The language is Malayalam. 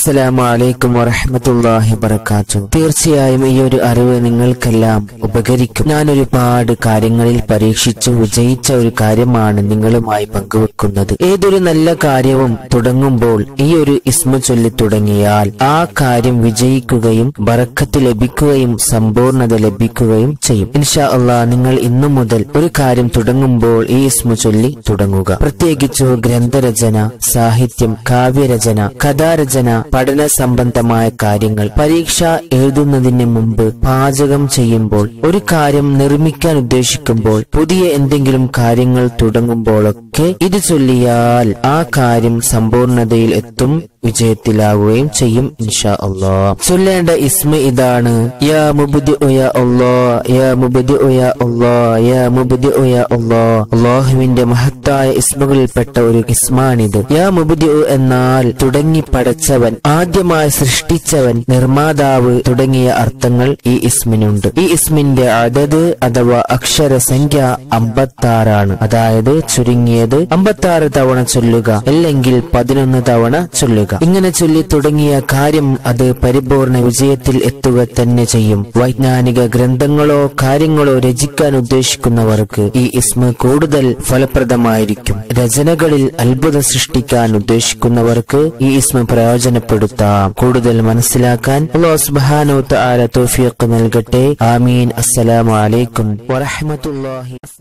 അസ്സലാമു അലൈക്കും വറഹ്മത്തുള്ളാഹി വബറകാത്തു തീർച്ചയായും ഈ ഒരു അറിവ് നിങ്ങൾക്കെല്ലാം ഉപകരിക്കും ഞാൻ ഒരുപാട് കാര്യങ്ങളിൽ പരീക്ഷിച്ചു വിജയിച്ച ഒരു കാര്യമാണ് നിങ്ങളുമായി പങ്കുവെക്കുന്നത് ഏതൊരു നല്ല കാര്യവും തുടങ്ങുമ്പോൾ ഈ ഒരു ഇസ്മ ചൊല്ലി തുടങ്ങിയാൽ ആ കാര്യം വിജയിക്കുകയും ബറക്കത്ത് ലഭിക്കുകയും സമ്പൂർണത ലഭിക്കുകയും ചെയ്യും ഇൻഷാ അള്ളാ നിങ്ങൾ ഇന്നു മുതൽ ഒരു കാര്യം തുടങ്ങുമ്പോൾ ഈ ഇസ്മ ചൊല്ലി തുടങ്ങുക പ്രത്യേകിച്ചു ഗ്രന്ഥരചന സാഹിത്യം കാവ്യരചന കഥാരചന പഠന സംബന്ധമായ കാര്യങ്ങൾ പരീക്ഷ എഴുതുന്നതിന് മുമ്പ് പാചകം ചെയ്യുമ്പോൾ ഒരു കാര്യം നിർമ്മിക്കാൻ ഉദ്ദേശിക്കുമ്പോൾ പുതിയ എന്തെങ്കിലും കാര്യങ്ങൾ തുടങ്ങുമ്പോഴൊക്കെ ഇത് ചൊല്ലിയാൽ ആ കാര്യം സമ്പൂർണതയിൽ എത്തും വിജയത്തിലാവുകയും ചെയ്യും ഇൻഷാ അള്ളാ ചൊല്ലേണ്ട ഇസ്മ ഇതാണ് യാ മുബ്ദി യാ അള്ളാ യാ മുബ്ദി യാ അള്ളാ യാ മുബ്ദി യാ അള്ളാ അള്ളാഹുവിന്റെ മഹത്തായ ഇസ്മകളിൽപ്പെട്ട ഒരു ഇസ്മാണിത് യാ മുബ്ദി എന്നാൽ തുടങ്ങി പടച്ചവൻ ആദ്യമായി സൃഷ്ടിച്ചവൻ നിർമ്മാതാവ് തുടങ്ങിയ അർത്ഥങ്ങൾ ഈ ഇസ്മിനുണ്ട് ഈ ഇസ്മിന്റെ അതത് അഥവാ അക്ഷരസംഖ്യ അമ്പത്താറാണ് അതായത് ചുരുങ്ങിയത് അമ്പത്താറ് തവണ ചൊല്ലുക അല്ലെങ്കിൽ പതിനൊന്ന് തവണ ചൊല്ലുക ഇങ്ങനെ ചൊല്ലി തുടങ്ങിയ കാര്യം അത് പരിപൂർണ വിജയത്തിൽ എത്തുക തന്നെ ചെയ്യും വൈജ്ഞാനിക ഗ്രന്ഥങ്ങളോ കാര്യങ്ങളോ രചിക്കാൻ ഉദ്ദേശിക്കുന്നവർക്ക് ഈ ഇസ്മ കൂടുതൽ ഫലപ്രദമായിരിക്കും രചനകളിൽ അത്ഭുതം സൃഷ്ടിക്കാൻ ഉദ്ദേശിക്കുന്നവർക്ക് ഈ ഇസ്മ പ്രയോജനപ്പെടുത്താം കൂടുതൽ മനസ്സിലാക്കാൻ അള്ളാഹു സുബ്ഹാനഹു വ തആല തൗഫീഖ് നൽകട്ടെ ആമീൻ അസ്സലാമു അലൈക്കും വറഹ്മത്തുള്ളാഹി